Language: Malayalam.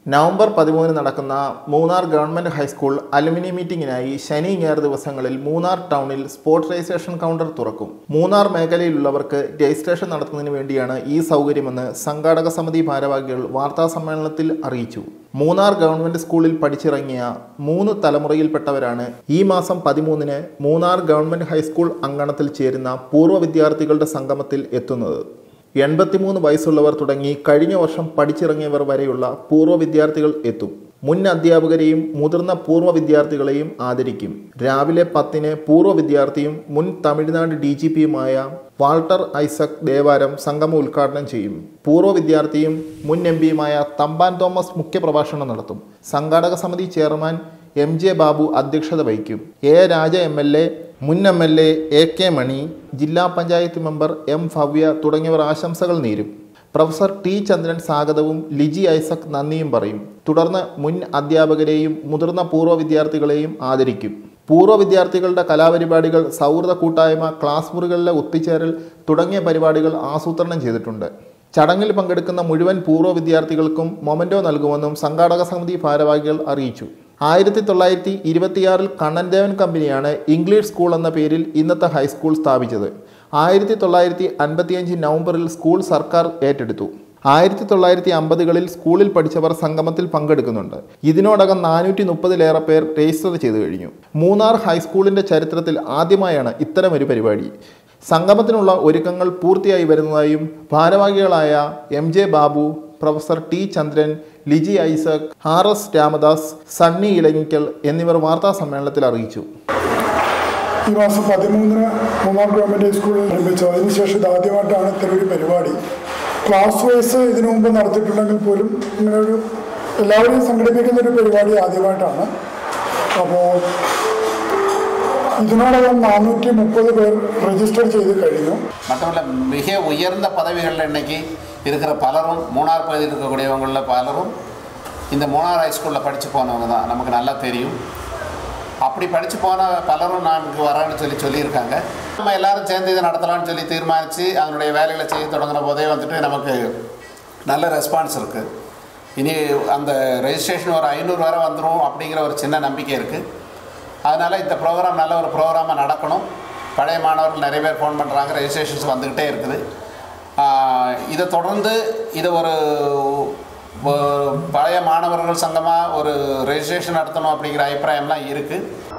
നവംബർ പതിമൂന്നിന് നടക്കുന്ന മൂന്നാർ ഗവൺമെൻറ് ഹൈസ്കൂൾ അലുമിനി മീറ്റിംഗിനായി ശനി ഞായർ ദിവസങ്ങളിൽ മൂന്നാർ ടൗണിൽ സ്പോട്ട് രജിസ്ട്രേഷൻ കൗണ്ടർ തുറക്കും മൂന്നാർ മേഖലയിലുള്ളവർക്ക് രജിസ്ട്രേഷൻ നടത്തുന്നതിന് വേണ്ടിയാണ് ഈ സൗകര്യമെന്ന് സംഘാടക സമിതി ഭാരവാഹികൾ വാർത്താ സമ്മേളനത്തിൽ അറിയിച്ചു മൂന്നാർ ഗവൺമെൻറ് സ്കൂളിൽ പഠിച്ചിറങ്ങിയ മൂന്ന് തലമുറയിൽപ്പെട്ടവരാണ് ഈ മാസം പതിമൂന്നിന് മൂന്നാർ ഗവൺമെൻറ് ഹൈസ്കൂൾ അങ്കണത്തിൽ ചേരുന്ന പൂർവ്വ വിദ്യാർത്ഥികളുടെ സംഗമത്തിൽ എത്തുന്നത് എൺപത്തിമൂന്ന് വയസ്സുള്ളവർ തുടങ്ങി കഴിഞ്ഞ വർഷം പഠിച്ചിറങ്ങിയവർ വരെയുള്ള പൂർവ്വ വിദ്യാർത്ഥികൾ എത്തും മുൻ അധ്യാപകരെയും മുതിർന്ന പൂർവ്വ വിദ്യാർത്ഥികളെയും ആദരിക്കും രാവിലെ പത്തിന് പൂർവ്വ വിദ്യാർത്ഥിയും മുൻ തമിഴ്നാട് ഡി ജി പിയുമായ വാൾട്ടർ ഐസക് ദേവാരം സംഗമം ഉദ്ഘാടനം ചെയ്യും പൂർവ്വ വിദ്യാർത്ഥിയും മുൻ എം പിയുമായ തമ്പാൻ തോമസ് മുഖ്യപ്രഭാഷണം നടത്തും സംഘാടക സമിതി ചെയർമാൻ എം ജെ ബാബു അധ്യക്ഷത വഹിക്കും A Raja M L A മുൻ M L A A K Mani ജില്ലാ പഞ്ചായത്ത് മെമ്പർ എം ഭവ്യ തുടങ്ങിയവർ ആശംസകൾ നേരും പ്രൊഫസർ ടി ചന്ദ്രൻ സ്വാഗതവും ലിജി ഐസക് നന്ദിയും പറയും തുടർന്ന് മുൻ അധ്യാപകരെയും മുതിർന്ന പൂർവ്വ വിദ്യാർത്ഥികളെയും ആദരിക്കും പൂർവ്വ വിദ്യാർത്ഥികളുടെ കലാപരിപാടികൾ സൗഹൃദ കൂട്ടായ്മ ക്ലാസ് മുറികളിലെ ഒത്തുചേരൽ തുടങ്ങിയ പരിപാടികൾ ആസൂത്രണം ചെയ്തിട്ടുണ്ട് ചടങ്ങിൽ പങ്കെടുക്കുന്ന മുഴുവൻ പൂർവ്വ വിദ്യാർത്ഥികൾക്കും മൊമൻറ്റോ നൽകുമെന്നും സംഘാടക സമിതി ഭാരവാഹികൾ അറിയിച്ചു ആയിരത്തി തൊള്ളായിരത്തി ഇരുപത്തിയാറിൽ കണ്ണൻ ദേവൻ കമ്പനിയാണ് ഇംഗ്ലീഷ് സ്കൂൾ എന്ന പേരിൽ ഇന്നത്തെ ഹൈസ്കൂൾ സ്ഥാപിച്ചത് ആയിരത്തി തൊള്ളായിരത്തി അൻപത്തിയഞ്ച് നവംബറിൽ സ്കൂൾ സർക്കാർ ഏറ്റെടുത്തു ആയിരത്തി തൊള്ളായിരത്തി അമ്പതുകളിൽ സ്കൂളിൽ പഠിച്ചവർ സംഗമത്തിൽ പങ്കെടുക്കുന്നുണ്ട് ഇതിനോടകം നാനൂറ്റി മുപ്പതിലേറെ പേർ രജിസ്റ്റർ ചെയ്തു കഴിഞ്ഞു മൂന്നാർ ഹൈസ്കൂളിൻ്റെ ചരിത്രത്തിൽ ആദ്യമായാണ് ഇത്തരമൊരു പരിപാടി സംഗമത്തിനുള്ള ഒരുക്കങ്ങൾ പൂർത്തിയായി വരുന്നതായും ഭാരവാഹികളായ M J Babu professor T Chandran Liji Isaac R S Ramadas Sunny Elangikkal എന്നിവർ വാർത്താ സമ്മേളനത്തിൽ അറിയിച്ചു ഈ മാസം പതിമൂന്നിന് മൂന്നാർ ഗവൺമെൻറ് സ്കൂളിൽ ആരംഭിച്ചു അതിനുശേഷം ഇത് ആദ്യമായിട്ടാണ് ഇത്തരമൊരു പരിപാടി ക്ലാസ് വൈസ് ഇതിനു മുമ്പ് നടത്തിയിട്ടുണ്ടെങ്കിൽ പോലും ഇങ്ങനെ ഒരു എല്ലാവരെയും സംഘടിപ്പിക്കുന്ന ഒരു പരിപാടി ആദ്യമായിട്ടാണ് അപ്പോൾ ഇതിനോടകം നാനൂറ്റി முப்பது பேர் ரெஜிஸ்டர் செய்து കഴിഞ്ഞു மட்டுமல்ல மிக உயர்ந்த பதவிகளில் இன்னைக்கு இருக்கிற பலரும் மூணார் பகுதியில் இருக்கக்கூடியவங்களில் பலரும் இந்த மூணார் ஹைஸ்கூலில் படித்து போனவங்க தான் நமக்கு நல்லா தெரியும் அப்படி படித்து போன பலரும் நான் இங்கே வரேன்னு சொல்லி சொல்லியிருக்காங்க நம்ம எல்லாரும் சேர்ந்து இதை நடத்தலாம்னு சொல்லி தீர்மானித்து அதனுடைய வேலைகளை செய்ய தொடங்கின போதே வந்துட்டு நமக்கு நல்ல ரெஸ்பான்ஸ் இருக்குது இனி அந்த ரெஜிஸ்ட்ரேஷன் ஒரு ஐநூறு வரை வந்துடும் அப்படிங்கிற ஒரு சின்ன நம்பிக்கை இருக்குது அதனால் இந்த ப்ரோக்ராம் நல்ல ஒரு ப்ரோக்ராமாக நடக்கணும் பழைய மாணவர்கள் நிறைய பேர் ஃபோன் பண்ணுறாங்க ரெஜிஸ்ட்ரேஷன்ஸ் வந்துக்கிட்டே இருக்குது ஆஹ் இதை தொடர்ந்து இதை ஒரு ஒரு பழைய மாணவர்கள் சங்கமாக ஒரு ரெஜிஸ்ட்ரேஷன் நடத்தணும் அப்படிங்கிற அபிப்பிராயம்லாம் இருக்குது